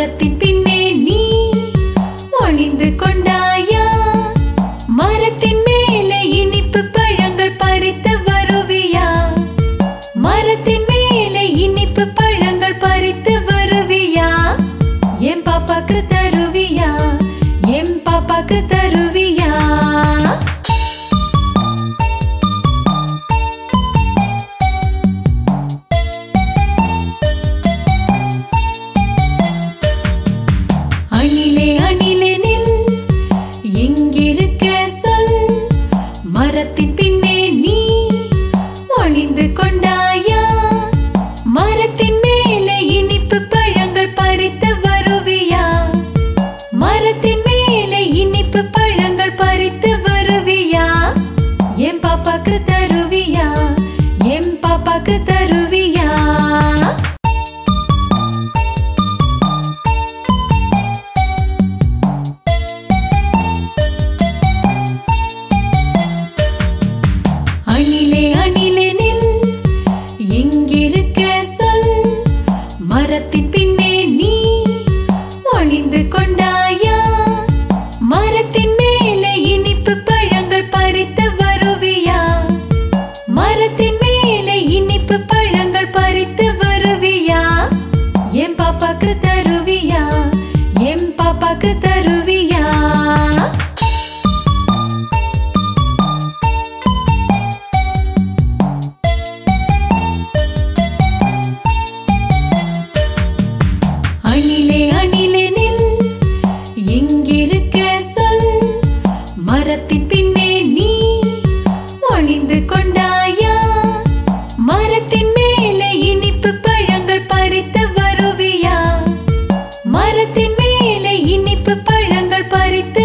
மரத்தின் பின்னே நீ ஒளிந்து கொண்டாயா மரத்தின் மேலே இனிப்பு பழங்கள் பறித்து வருவியா மரத்தின் மேலே இனிப்பு பழங்கள் பறித்து வருவியா என் பாப்பாக்கு தருவியா என் பாப்பாக்கு தருவியா அணிலே அணிலே நில் எங்கிருக்க சொல் மரத்தின் பின்னே நீ ஒளிந்து கொண்டாயா மரத்தின் மேலே இனிப்பு பழங்கள் பறித்து வருவியா மரத்தின் மேலே இனிப்பு பழங்கள் பறித்து வருவியா என் பாப்பாக்கு தருவியா என் பாப்பாக்கு தருவியா அணிலே அணிலே நில் எங்கிருக்க சொல் மரத்தின் பின்னே நீ ஒளிந்து கொண்டாயா மரத்தின் மேலே இனிப்பு பழங்கள் பறித்து வருவியா மரத்தின் மேலே இனிப்பு பழங்கள் பறித்து வருவியா என் பாப்பாக்கு தருவியா என் பாப்பாக்கு தருவியா அணிலே அணிலே நில் எங்கிருக்க சொல் மரத்தின் பின்னே நீ ஒளிந்து கொண்டாயா மரத்தின் மேலே இனிப்பு பழங்கள் பறித்து வருவியா மரத்தின் மேலே இனிப்பு பழங்கள் பறித்து